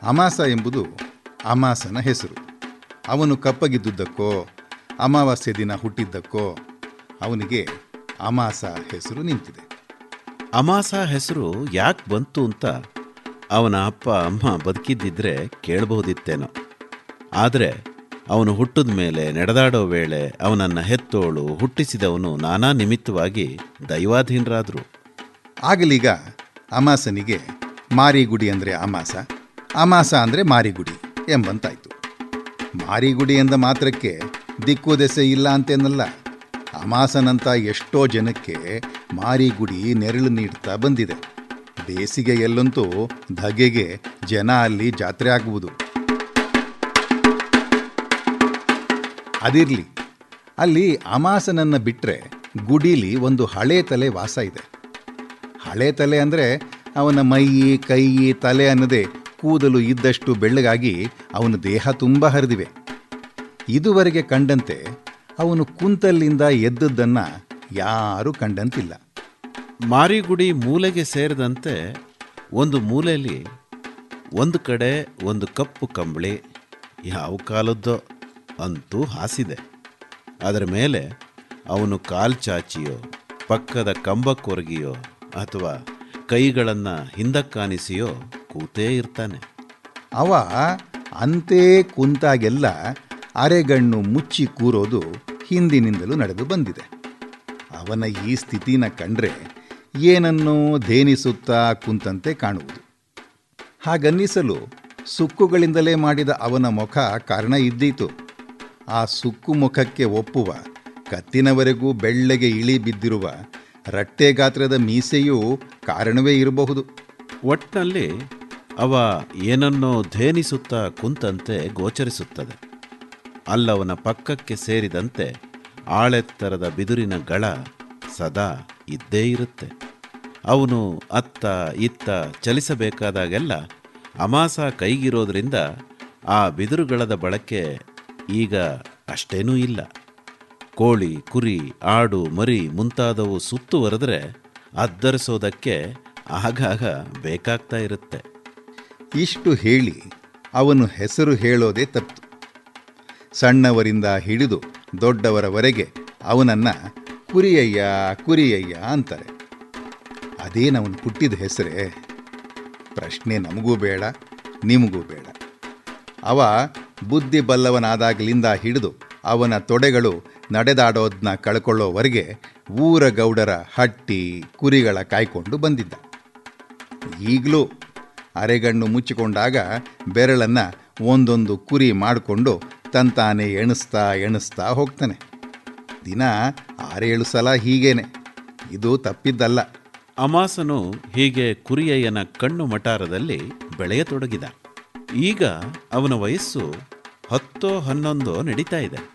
ಅಮಾಸ ಎಂಬುದು ಅಮಾಸನ ಹೆಸರು ಅವನು ಕಪ್ಪಗಿದ್ದುದಕ್ಕೋ ಅಮಾವಾಸ್ಯೆ ದಿನ ಹುಟ್ಟಿದ್ದಕ್ಕೋ ಅವನಿಗೆ ಅಮಾಸ ಹೆಸರು ನಿಂತಿದೆ ಅಮಾಸ ಹೆಸರು ಯಾಕೆ ಬಂತು ಅಂತ ಅವನ ಅಪ್ಪ ಅಮ್ಮ ಬದುಕಿದ್ದಿದ್ರೆ ಕೇಳಬಹುದಿತ್ತೇನೋ ಆದರೆ ಅವನು ಹುಟ್ಟಿದ ಮೇಲೆ ನಡೆದಾಡೋ ವೇಳೆ ಅವನನ್ನು ಹೆತ್ತೋಳು ಹುಟ್ಟಿಸಿದವನು ನಾನಾ ನಿಮಿತ್ತವಾಗಿ ದೈವಾಧೀನರಾದರು ಆಗಲೀಗ ಅಮಾಸನಿಗೆ ಮಾರಿಗುಡಿ ಅಂದರೆ ಅಮಾಸ ಅಮಾಸ ಅಂದರೆ ಮಾರಿಗುಡಿ ಎಂಬಂತಾಯಿತು ಮಾರಿಗುಡಿ ಎಂದ ಮಾತ್ರಕ್ಕೆ ದಿಕ್ಕು ದೆಸೆ ಇಲ್ಲ ಅಂತೇನಲ್ಲ ಅಮಾಸನಂತ ಎಷ್ಟೋ ಜನಕ್ಕೆ ಮಾರಿಗುಡಿ ನೆರಳು ನೀಡ್ತಾ ಬಂದಿದೆ ಬೇಸಿಗೆಯಲ್ಲಂತೂ ಧಗೆಗೆ ಜನ ಅಲ್ಲಿ ಜಾತ್ರೆ ಆಗುವುದು ಅದಿರಲಿ ಅಲ್ಲಿ ಅಮಾಸನನ್ನು ಬಿಟ್ಟರೆ ಗುಡೀಲಿ ಒಂದು ಹಳೆ ತಲೆ ವಾಸ ಇದೆ ಹಳೆ ತಲೆ ಅಂದರೆ ಅವನ ಮೈ ಕೈ ತಲೆ ಅನ್ನದೇ ಕೂದಲು ಇದ್ದಷ್ಟು ಬೆಳ್ಳಗಾಗಿ ಅವನ ದೇಹ ತುಂಬ ಹರಿದಿವೆ ಇದುವರೆಗೆ ಕಂಡಂತೆ ಅವನು ಕುಂತಲ್ಲಿಂದ ಎದ್ದದ್ದನ್ನು ಯಾರೂ ಕಂಡಂತಿಲ್ಲ ಮಾರಿಗುಡಿ ಮೂಲೆಗೆ ಸೇರಿದಂತೆ ಒಂದು ಮೂಲೆಯಲ್ಲಿ ಒಂದು ಕಡೆ ಒಂದು ಕಪ್ಪು ಕಂಬಳಿ ಯಾವ ಕಾಲದ್ದೋ ಅಂತೂ ಹಾಸಿದೆ ಅದರ ಮೇಲೆ ಅವನು ಕಾಲ್ಚಾಚಿಯೋ ಪಕ್ಕದ ಕಂಬಕ್ಕೊರಗಿಯೋ ಅಥವಾ ಕೈಗಳನ್ನು ಹಿಂದಕ್ಕಾನಿಸಿಯೋ ಕೂತೇ ಇರ್ತಾನೆ ಅವ ಅಂತೆ ಕುಂತಾಗೆಲ್ಲ ಅರೆಗಣ್ಣು ಮುಚ್ಚಿ ಕೂರೋದು ಹಿಂದಿನಿಂದಲೂ ನಡೆದು ಬಂದಿದೆ ಅವನ ಈ ಸ್ಥಿತಿನ ಕಂಡ್ರೆ ಏನನ್ನೋ ಧೇನಿಸುತ್ತಾ ಕುಂತಂತೆ ಕಾಣುವುದು ಹಾಗನ್ನಿಸಲು ಸುಕ್ಕುಗಳಿಂದಲೇ ಮಾಡಿದ ಅವನ ಮುಖ ಕಾರಣ ಇದ್ದೀತು ಆ ಸುಕ್ಕು ಮುಖಕ್ಕೆ ಒಪ್ಪುವ ಕತ್ತಿನವರೆಗೂ ಬೆಳ್ಳಗೆ ಇಳಿ ಬಿದ್ದಿರುವ ರಟ್ಟೆ ಗಾತ್ರದ ಮೀಸೆಯೂ ಕಾರಣವೇ ಇರಬಹುದು ಒಟ್ನಲ್ಲಿ ಅವ ಏನನ್ನೋ ಧೇನಿಸುತ್ತಾ ಕುಂತಂತೆ ಗೋಚರಿಸುತ್ತದೆ ಅಲ್ಲವನ ಪಕ್ಕಕ್ಕೆ ಸೇರಿದಂತೆ ಆಳೆತ್ತರದ ಬಿದುರಿನ ಗಳ ಸದಾ ಇದ್ದೇ ಇರುತ್ತೆ ಅವನು ಅತ್ತ ಇತ್ತ ಚಲಿಸಬೇಕಾದಾಗೆಲ್ಲ ಅಮಾಸ ಕೈಗಿರೋದ್ರಿಂದ ಆ ಬಿದಿರುಗಳದ ಬಳಕೆ ಈಗ ಅಷ್ಟೇನೂ ಇಲ್ಲ ಕೋಳಿ ಕುರಿ ಆಡು ಮರಿ ಮುಂತಾದವು ಸುತ್ತುವರೆದ್ರೆ ಅದ್ದರಿಸೋದಕ್ಕೆ ಆಗಾಗ ಬೇಕಾಗ್ತಾ ಇರುತ್ತೆ ಇಷ್ಟು ಹೇಳಿ ಅವನು ಹೆಸರು ಹೇಳೋದೇ ತಪ್ಪು ಸಣ್ಣವರಿಂದ ಹಿಡಿದು ದೊಡ್ಡವರವರೆಗೆ ಅವನನ್ನ ಕುರಿಯಯ್ಯ ಕುರಿಯಯ್ಯ ಅಂತಾರೆ ಅದೇನವನು ಹುಟ್ಟಿದ ಹೆಸರೇ ಪ್ರಶ್ನೆ ನಮಗೂ ಬೇಡ ನಿಮಗೂ ಬೇಡ ಅವ ಬುದ್ಧಿ ಬಲ್ಲವನಾದಾಗಲಿಂದ ಹಿಡಿದು ಅವನ ತೊಡೆಗಳು ನಡೆದಾಡೋದನ್ನ ಕಳ್ಕೊಳ್ಳೋವರೆಗೆ ಊರ ಗೌಡರ ಹಟ್ಟಿ ಕುರಿಗಳ ಕಾಯ್ಕೊಂಡು ಬಂದಿದ್ದ ಈಗಲೂ ಅರೆಗಣ್ಣು ಮುಚ್ಚಿಕೊಂಡಾಗ ಬೆರಳನ್ನು ಒಂದೊಂದು ಕುರಿ ಮಾಡಿಕೊಂಡು ತಂತಾನೆ ಎಣಿಸ್ತಾ ಎಣಿಸ್ತಾ ಹೋಗ್ತಾನೆ ದಿನ ಆರೇಳು ಸಲ ಹೀಗೇನೆ ಇದು ತಪ್ಪಿದ್ದಲ್ಲ ಅಮಾಸನು ಹೀಗೆ ಕುರಿಯಯ್ಯನ ಕಣ್ಣು ಮಟಾರದಲ್ಲಿ ಬೆಳೆಯತೊಡಗಿದ ಈಗ ಅವನ ವಯಸ್ಸು ಹತ್ತೋ ಹನ್ನೊಂದೋ ನಡೀತಾ ಇದೆ